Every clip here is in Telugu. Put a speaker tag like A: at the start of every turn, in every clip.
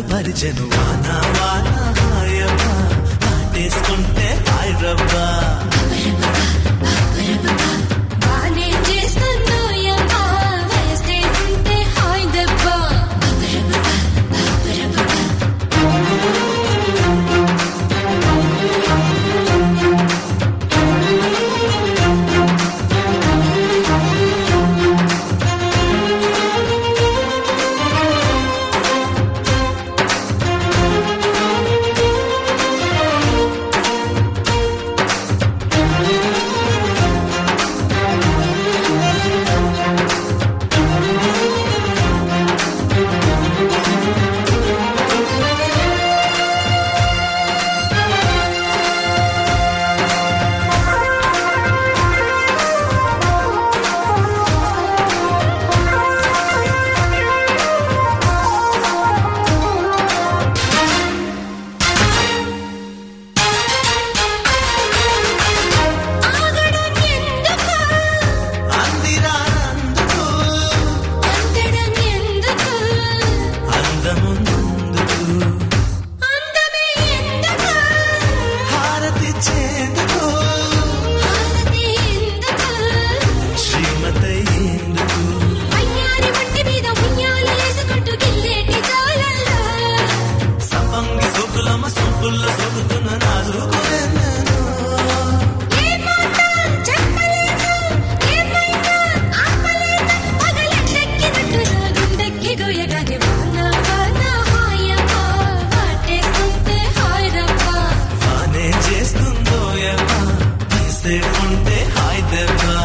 A: పరిచెను వాన వాన హాయమ్మా ఆటేసుకుంటే హాయ్ రవ్వా
B: బానే చేస్తుందో యమ్మా వేస్తే ఉంటే హాయ్ దెబ్బ ఆగడం ఎందుకు
A: అందిరానందుకు
B: అందడం ఎందుకు
A: అందముందుకు
B: అందమే ఎందుకు
A: హారతిచ్చేందుకు
B: హారతి ఎందుకు
A: శ్రీమతయ్యేందుకు
B: అయ్యారి మట్టి మీద ఉయ్యాల వేసుకుంటూ గిల్లేటి చాలల్లా
A: సపంగి సొక్కులమ్మ సొక్కుల్లో సొక్కుతున్న నాజుకునేను
B: ఏ మాట చెప్పలేను ఏమైనా ఆపలేను పగలెక్కినట్టు నా గుండెక్కి గోయగానే వాన వాన హాయమ్మా వాటేసుకుంటే హాయ్ రవ్వా
A: బానే చేస్తుందో ఎమ్మా వేసే ఉంటే హాయ్ దెబ్బా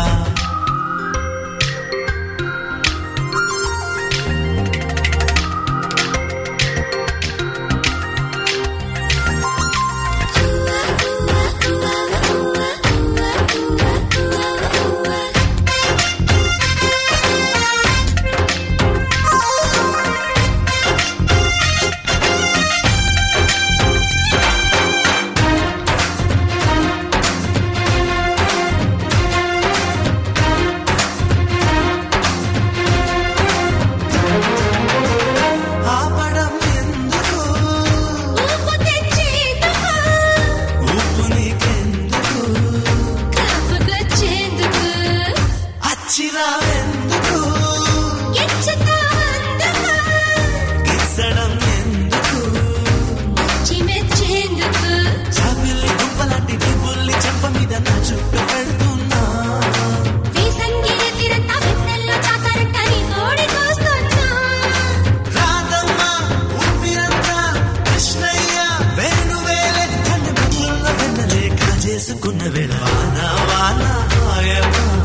A: ఆపడం ఎందుకు
B: ఊపు తెచ్చేందుకు
A: ఉప్పు నీకెందుకు
B: కాపుకొచ్చేందుకు
A: అచ్చిరావెందుకు
B: ఇచ్చుతాందుకు
A: గిచ్చడం ఎందుకు
B: చిమెచ్చేందుకు
A: చాపిల్లి గుంపలాంటి నీ బుల్లి చెంప మీద నా చుట్టూ పెడుతున్నా
B: వీసంగిరి తిరంతా వెన్నెల్లో చాకరంట నీ తోడికొస్తున్నా
A: రాధమ్మ ఉప్పిరంతా కృష్ణయ్య వేణువేలే కన్నె బొమ్మల్లో వెన్నలే కాజేసుకున్న వేళ వాన వాన హాయమ్మ